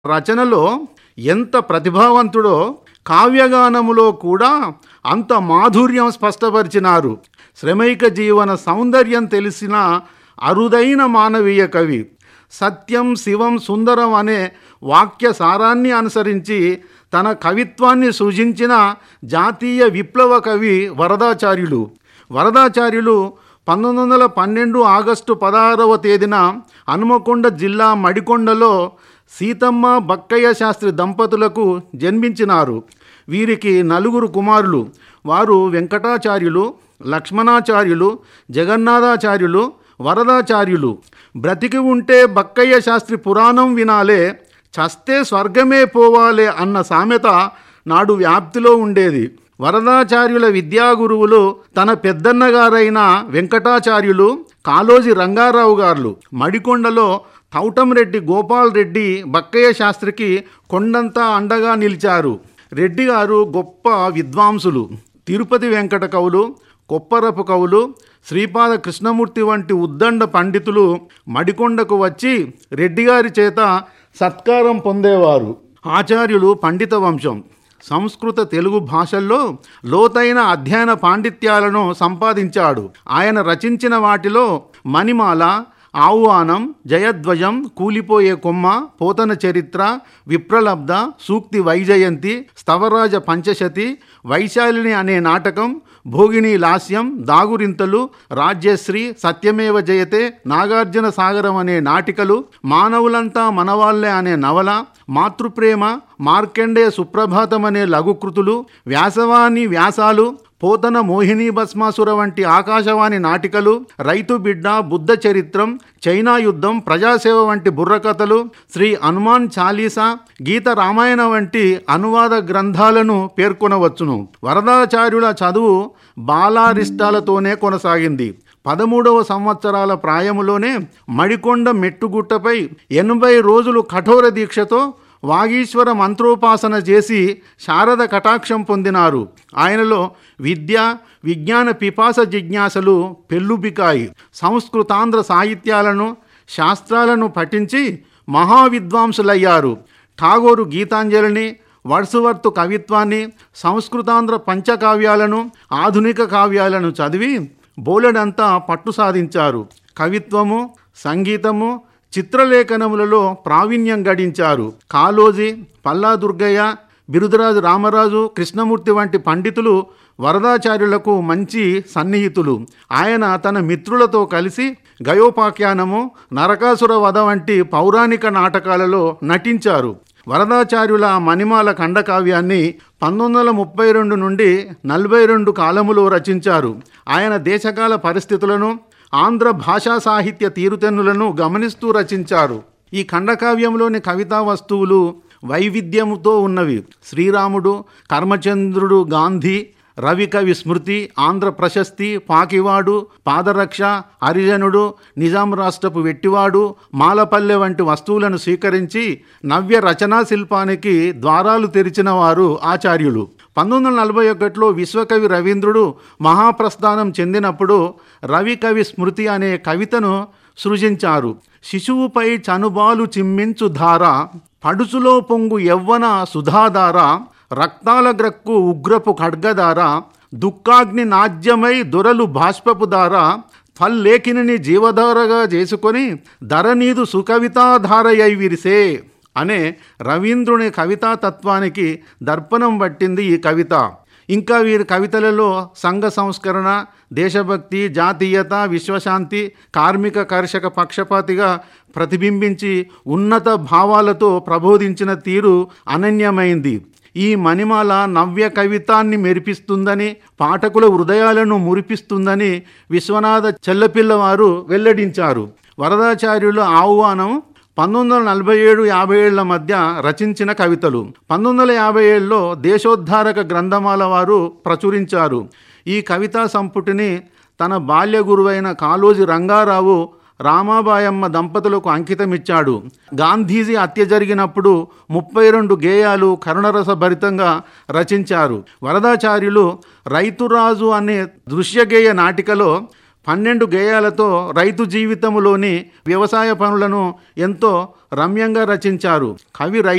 రచనలో ఎంత ప్రతిభావంతుడో కావ్యగానములో కూడా అంత మాధుర్యం స్పష్టపరిచినారు శ్రమైక జీవన సౌందర్యం తెలిసిన అరుదైన మానవీయ కవి సత్యం శివం సుందరం అనే వాక్య సారాన్ని అనుసరించి తన కవిత్వాన్ని సృజించిన జాతీయ విప్లవ కవి వరదాచార్యులు వరదాచార్యులు పంతొమ్మిది వందల పన్నెండు ఆగస్టు పదహారవ తేదీన హనుమకొండ జిల్లా మడికొండలో సీతమ్మ బక్కయ్య శాస్త్రి దంపతులకు జన్మించినారు వీరికి నలుగురు కుమారులు వారు వెంకటాచార్యులు లక్ష్మణాచార్యులు జగన్నాథాచార్యులు వరదాచార్యులు బ్రతికి ఉంటే బక్కయ్య శాస్త్రి పురాణం వినాలే చస్తే స్వర్గమే పోవాలే అన్న సామెత నాడు వ్యాప్తిలో ఉండేది వరదాచార్యుల విద్యాగురువులు తన పెద్దన్నగారైన వెంకటాచార్యులు కాలోజి రంగారావు గారు మడికొండలో తౌటంరెడ్డి గోపాల్ రెడ్డి బక్కయ్య శాస్త్రికి కొండంతా అండగా నిలిచారు రెడ్డి గారు గొప్ప విద్వాంసులు తిరుపతి వెంకట కవులు కొప్పరపు కవులు శ్రీపాద కృష్ణమూర్తి వంటి ఉద్దండ పండితులు మడికొండకు వచ్చి రెడ్డిగారి చేత సత్కారం పొందేవారు ఆచార్యులు పండిత వంశం సంస్కృత తెలుగు భాషల్లో లోతైన అధ్యయన పాండిత్యాలను సంపాదించాడు ఆయన రచించిన వాటిలో మణిమాల ఆహ్వానం జయధ్వజం కూలిపోయే కొమ్మ పోతన చరిత్ర విప్రలబ్ధ సూక్తి వైజయంతి స్తవరాజ పంచశతి వైశాలిని అనే నాటకం భోగిని లాస్యం దాగురింతలు రాజ్యశ్రీ సత్యమేవ జయతే నాగార్జున సాగరం అనే నాటికలు మానవులంతా మనవాళ్లే అనే నవల మాతృప్రేమ మార్కండే సుప్రభాతం అనే లఘుకృతులు వ్యాసవాణి వ్యాసాలు పోతన మోహిని భస్మాసుర వంటి ఆకాశవాణి నాటికలు రైతు బిడ్డ బుద్ధ చరిత్రం చైనా యుద్ధం ప్రజాసేవ వంటి బుర్రకథలు శ్రీ హనుమాన్ చాలీసా గీత రామాయణ వంటి అనువాద గ్రంథాలను పేర్కొనవచ్చును వరదాచార్యుల చదువు బాలారిష్టాలతోనే కొనసాగింది పదమూడవ సంవత్సరాల ప్రాయములోనే మడికొండ మెట్టుగుట్టపై ఎనభై రోజులు కఠోర దీక్షతో వాగీశ్వర మంత్రోపాసన చేసి శారద కటాక్షం పొందినారు ఆయనలో విద్య విజ్ఞాన పిపాస జిజ్ఞాసలు పెళ్ళుబికాయి సంస్కృతాంధ్ర సాహిత్యాలను శాస్త్రాలను పఠించి మహావిద్వాంసులయ్యారు ఠాగోరు గీతాంజలిని వర్సువర్తు కవిత్వాన్ని సంస్కృతాంధ్ర పంచకావ్యాలను ఆధునిక కావ్యాలను చదివి బోలెడంతా పట్టు సాధించారు కవిత్వము సంగీతము చిత్రలేఖనములలో ప్రావీణ్యం గడించారు కాలోజీ పల్లా దుర్గయ్య బిరుదరాజు రామరాజు కృష్ణమూర్తి వంటి పండితులు వరదాచార్యులకు మంచి సన్నిహితులు ఆయన తన మిత్రులతో కలిసి గయోపాఖ్యానము నరకాసుర వధ వంటి పౌరాణిక నాటకాలలో నటించారు వరదాచార్యుల మణిమాల ఖండకావ్యాన్ని పంతొమ్మిది వందల ముప్పై రెండు నుండి నలభై రెండు కాలములో రచించారు ఆయన దేశకాల పరిస్థితులను ఆంధ్ర భాషా సాహిత్య తీరుతెన్నులను గమనిస్తూ రచించారు ఈ ఖండకావ్యంలోని కవితా వస్తువులు వైవిధ్యముతో ఉన్నవి శ్రీరాముడు కర్మచంద్రుడు గాంధీ రవికవి స్మృతి ఆంధ్ర ప్రశస్తి పాకివాడు పాదరక్ష హరిజనుడు నిజాం రాష్ట్రపు వెట్టివాడు మాలపల్లె వంటి వస్తువులను స్వీకరించి నవ్య రచనా శిల్పానికి ద్వారాలు తెరిచిన వారు ఆచార్యులు పంతొమ్మిది వందల నలభై ఒకటిలో విశ్వకవి రవీంద్రుడు మహాప్రస్థానం చెందినప్పుడు రవికవి స్మృతి అనే కవితను సృజించారు శిశువుపై చనుబాలు చిమ్మించు ధార పడుచులో పొంగు యవ్వన సుధాధార రక్తాల గ్రక్కు ఉగ్రపు ఖడ్గదార దుఃఖాగ్ని నాజ్యమై దొరలు బాష్పపు దార ఫల్లేఖిని జీవధారగా చేసుకొని ధరనీదు సుకవితాధారయై విరిసే అనే రవీంద్రుని కవితా తత్వానికి దర్పణం పట్టింది ఈ కవిత ఇంకా వీరి కవితలలో సంఘ సంస్కరణ దేశభక్తి జాతీయత విశ్వశాంతి కార్మిక కర్షక పక్షపాతిగా ప్రతిబింబించి ఉన్నత భావాలతో ప్రబోధించిన తీరు అనన్యమైంది ఈ మణిమాల నవ్య కవితాన్ని మెరిపిస్తుందని పాఠకుల హృదయాలను మురిపిస్తుందని విశ్వనాథ చెల్లపిల్లవారు వెల్లడించారు వరదాచార్యుల ఆహ్వానం పంతొమ్మిది వందల నలభై ఏడు యాభై ఏళ్ల మధ్య రచించిన కవితలు పంతొమ్మిది వందల యాభై ఏడులో దేశోద్ధారక గ్రంథమాల వారు ప్రచురించారు ఈ కవితా సంపుటిని తన బాల్య గురువైన కాలోజి రంగారావు రామాబాయమ్మ దంపతులకు అంకితమిచ్చాడు గాంధీజీ హత్య జరిగినప్పుడు ముప్పై రెండు గేయాలు కరుణరస భరితంగా రచించారు వరదాచార్యులు రైతురాజు అనే దృశ్యగేయ నాటికలో పన్నెండు గేయాలతో రైతు జీవితములోని వ్యవసాయ పనులను ఎంతో రమ్యంగా రచించారు కవి రై